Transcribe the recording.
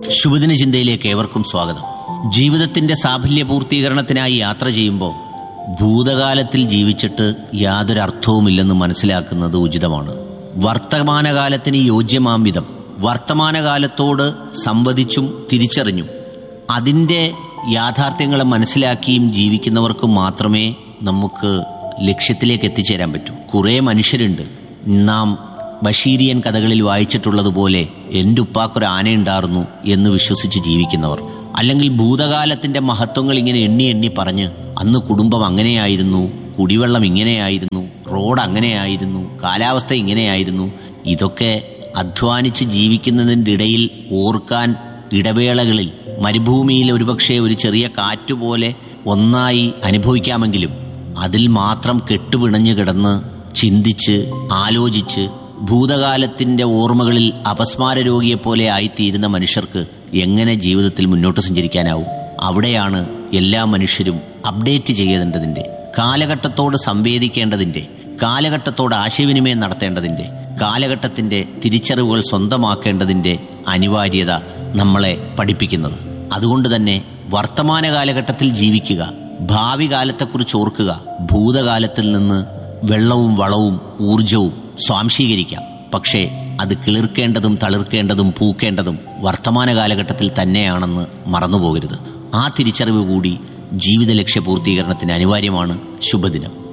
ശുഭദിന ചിന്തയിലേക്ക് ഏവർക്കും സ്വാഗതം ജീവിതത്തിന്റെ സാഫല്യ പൂർത്തീകരണത്തിനായി യാത്ര ചെയ്യുമ്പോൾ ഭൂതകാലത്തിൽ ജീവിച്ചിട്ട് യാതൊരു അർത്ഥവുമില്ലെന്ന് മനസ്സിലാക്കുന്നത് ഉചിതമാണ് വർത്തമാനകാലത്തിന് യോജ്യമാം വിധം വർത്തമാനകാലത്തോട് സംവദിച്ചും തിരിച്ചറിഞ്ഞും അതിന്റെ യാഥാർത്ഥ്യങ്ങളെ മനസ്സിലാക്കിയും ജീവിക്കുന്നവർക്ക് മാത്രമേ നമുക്ക് ലക്ഷ്യത്തിലേക്ക് എത്തിച്ചേരാൻ പറ്റൂ കുറേ മനുഷ്യരുണ്ട് നാം ബഷീരിയൻ കഥകളിൽ വായിച്ചിട്ടുള്ളതുപോലെ എൻ്റെ ഉപ്പാക്കൊരു ആനയുണ്ടായിരുന്നു എന്ന് വിശ്വസിച്ച് ജീവിക്കുന്നവർ അല്ലെങ്കിൽ ഭൂതകാലത്തിന്റെ മഹത്വങ്ങൾ ഇങ്ങനെ എണ്ണി എണ്ണി പറഞ്ഞ് അന്ന് കുടുംബം അങ്ങനെയായിരുന്നു കുടിവെള്ളം ഇങ്ങനെയായിരുന്നു റോഡ് അങ്ങനെയായിരുന്നു കാലാവസ്ഥ ഇങ്ങനെയായിരുന്നു ഇതൊക്കെ അധ്വാനിച്ച് ജീവിക്കുന്നതിൻ്റെ ഇടയിൽ ഓർക്കാൻ ഇടവേളകളിൽ മരുഭൂമിയിൽ ഒരുപക്ഷെ ഒരു ചെറിയ കാറ്റുപോലെ ഒന്നായി അനുഭവിക്കാമെങ്കിലും അതിൽ മാത്രം കെട്ടുപിണഞ്ഞു കിടന്ന് ചിന്തിച്ച് ആലോചിച്ച് ഭൂതകാലത്തിന്റെ ഓർമ്മകളിൽ അപസ്മാര രോഗിയെപ്പോലെ ആയിത്തീരുന്ന മനുഷ്യർക്ക് എങ്ങനെ ജീവിതത്തിൽ മുന്നോട്ട് സഞ്ചരിക്കാനാവും അവിടെയാണ് എല്ലാ മനുഷ്യരും അപ്ഡേറ്റ് ചെയ്യേണ്ടതിന്റെ കാലഘട്ടത്തോട് സംവേദിക്കേണ്ടതിന്റെ കാലഘട്ടത്തോട് ആശയവിനിമയം നടത്തേണ്ടതിന്റെ കാലഘട്ടത്തിന്റെ തിരിച്ചറിവുകൾ സ്വന്തമാക്കേണ്ടതിന്റെ അനിവാര്യത നമ്മളെ പഠിപ്പിക്കുന്നത് അതുകൊണ്ട് തന്നെ വർത്തമാന കാലഘട്ടത്തിൽ ജീവിക്കുക ഭാവി കാലത്തെക്കുറിച്ച് ഓർക്കുക ഭൂതകാലത്തിൽ നിന്ന് വെള്ളവും വളവും ഊർജവും സ്വാംശീകരിക്കാം പക്ഷേ അത് കിളിർക്കേണ്ടതും തളിർക്കേണ്ടതും പൂക്കേണ്ടതും വർത്തമാന കാലഘട്ടത്തിൽ തന്നെയാണെന്ന് മറന്നുപോകരുത് ആ തിരിച്ചറിവ് കൂടി ജീവിത ലക്ഷ്യ പൂർത്തീകരണത്തിന് അനിവാര്യമാണ് ശുഭദിനം